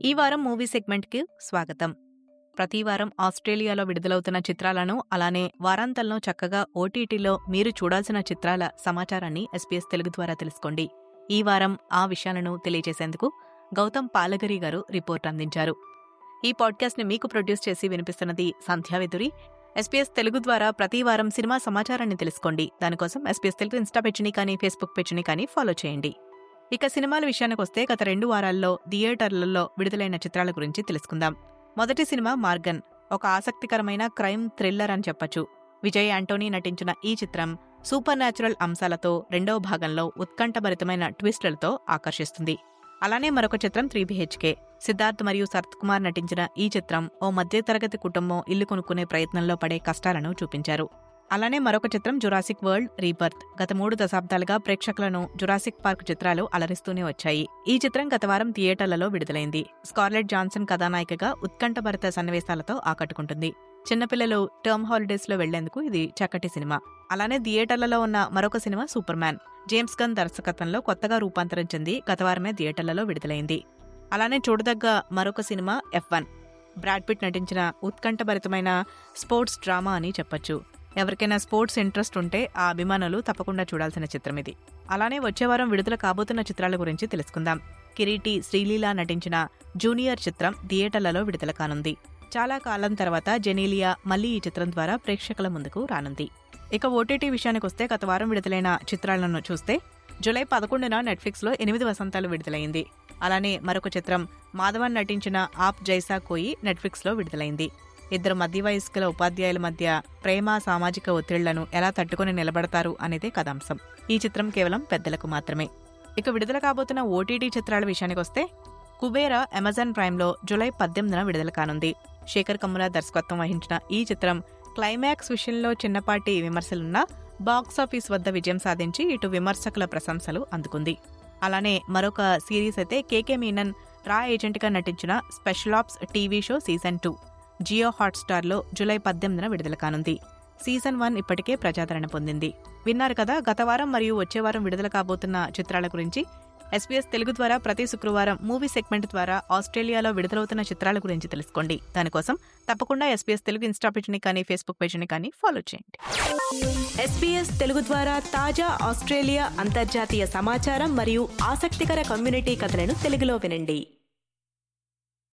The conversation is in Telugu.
ఈ వారం మూవీ సెగ్మెంట్కి స్వాగతం ప్రతి వారం ఆస్ట్రేలియాలో విడుదలవుతున్న చిత్రాలను అలానే వారాంతంలో చక్కగా ఓటీటీలో మీరు చూడాల్సిన చిత్రాల సమాచారాన్ని ఎస్పీఎస్ తెలుగు ద్వారా తెలుసుకోండి ఈ వారం ఆ విషయాలను తెలియజేసేందుకు గౌతమ్ పాలగరి గారు రిపోర్ట్ అందించారు ఈ పాడ్కాస్ట్ని మీకు ప్రొడ్యూస్ చేసి వినిపిస్తున్నది సంధ్యావిధురి ఎస్పీఎస్ తెలుగు ద్వారా ప్రతి వారం సినిమా సమాచారాన్ని తెలుసుకోండి దానికోసం ఎస్పీఎస్ తెలుగు ఇన్స్టా పేజ్ని కానీ ఫేస్బుక్ పేజ్ని కానీ ఫాలో చేయండి ఇక సినిమాల విషయానికి వస్తే గత రెండు వారాల్లో థియేటర్లలో విడుదలైన చిత్రాల గురించి తెలుసుకుందాం మొదటి సినిమా మార్గన్ ఒక ఆసక్తికరమైన క్రైమ్ థ్రిల్లర్ అని చెప్పొచ్చు విజయ్ యాంటోనీ నటించిన ఈ చిత్రం సూపర్ న్యాచురల్ అంశాలతో రెండవ భాగంలో ఉత్కంఠభరితమైన ట్విస్టులతో ఆకర్షిస్తుంది అలానే మరొక చిత్రం త్రీ బిహెచ్కే సిద్ధార్థ్ మరియు శరత్ కుమార్ నటించిన ఈ చిత్రం ఓ మధ్యతరగతి కుటుంబం ఇల్లు కొనుక్కునే ప్రయత్నంలో పడే కష్టాలను చూపించారు అలానే మరొక చిత్రం జురాసిక్ వరల్డ్ రీబర్త్ గత మూడు దశాబ్దాలుగా ప్రేక్షకులను జురాసిక్ పార్క్ చిత్రాలు అలరిస్తూనే వచ్చాయి ఈ చిత్రం గత వారం థియేటర్లలో విడుదలైంది స్కార్లెట్ జాన్సన్ కథానాయికగా ఉత్కంఠభరిత సన్నివేశాలతో ఆకట్టుకుంటుంది చిన్నపిల్లలు టర్మ్ హాలిడేస్ లో వెళ్లేందుకు ఇది చక్కటి సినిమా అలానే థియేటర్లలో ఉన్న మరొక cinema Superman James Gunn దర్శకత్వంలో కొత్తగా రూపాంతరం చెంది గత వారమే థియేటర్లలో విడుదలైంది అలానే చూడదగ్గ మరొక cinema F one Brad Pitt నటించిన ఉత్కంఠభరితమైన స్పోర్ట్స్ డ్రామా అని చెప్పొచ్చు ఎవరికైనా స్పోర్ట్స్ ఇంట్రెస్ట్ ఉంటే ఆ అభిమానులు తప్పకుండా చూడాల్సిన చిత్రం ఇది అలానే వచ్చే వారం విడుదల కాబోతున్న చిత్రాల గురించి తెలుసుకుందాం కిరీటి శ్రీలీల నటించిన జూనియర్ చిత్రం థియేటర్లలో విడుదల కానుంది చాలా కాలం తర్వాత జెనీలియా మళ్లీ ఈ చిత్రం ద్వారా ప్రేక్షకుల ముందుకు రానుంది ఇక ఓటీటీ విషయానికి వస్తే గత వారం విడుదలైన చిత్రాలను చూస్తే జూలై పదకొండున నెట్ఫ్లిక్స్ లో ఎనిమిది వసంతాలు విడుదలైంది అలానే మరొక చిత్రం మాధవన్ నటించిన ఆప్ జైసా కోయి నెట్ఫ్లిక్స్ లో విడుదలైంది ఇద్దరు మధ్య వయస్కుల ఉపాధ్యాయుల మధ్య ప్రేమ సామాజిక ఒత్తిళ్లను ఎలా తట్టుకుని నిలబడతారు అనేదే కథాంశం ఈ చిత్రం కేవలం పెద్దలకు మాత్రమే ఇక విడుదల కాబోతున్న ఓటీటీ చిత్రాల విషయానికి వస్తే కుబేరా అమెజాన్ ప్రైమ్లో జూలై పద్దెనిమిదిన విడుదల కానుంది శేఖర్ కమ్ముల దర్శకత్వం వహించిన ఈ చిత్రం క్లైమాక్స్ విషయంలో చిన్నపాటి విమర్శలున్నా బాక్సాఫీస్ వద్ద విజయం సాధించి ఇటు విమర్శకుల ప్రశంసలు అందుకుంది అలానే మరొక సిరీస్ అయితే కేకే మీనన్ రా ఏజెంట్గా నటించిన special ops TV show season two Jio హాట్స్టార్లో జూలై పద్దెనిమిదిన విడుదల కానుంది సీజన్ వన్ ఇప్పటికే ప్రజాదరణ పొందింది విన్నారు కదా గత వారం మరియు వచ్చే వారం విడుదల కాబోతున్న చిత్రాల గురించి ఎస్పీఎస్ తెలుగు ద్వారా ప్రతి శుక్రవారం మూవీ సెగ్మెంట్ ద్వారా ఆస్ట్రేలియాలో విడుదలవుతున్న చిత్రాల గురించి తెలుసుకోండి దానికోసం తప్పకుండా ఎస్పీఎస్ తెలుగు ఇన్స్టా పేజ్ని కానీ ఫేస్బుక్ పేజ్ని కానీ ఫాలో చేయండి ఎస్పీఎస్ తెలుగు ద్వారా తాజా ఆస్ట్రేలియా అంతర్జాతీయ సమాచారం మరియు ఆసక్తికర కమ్యూనిటీ కథలను తెలుగులో వినండి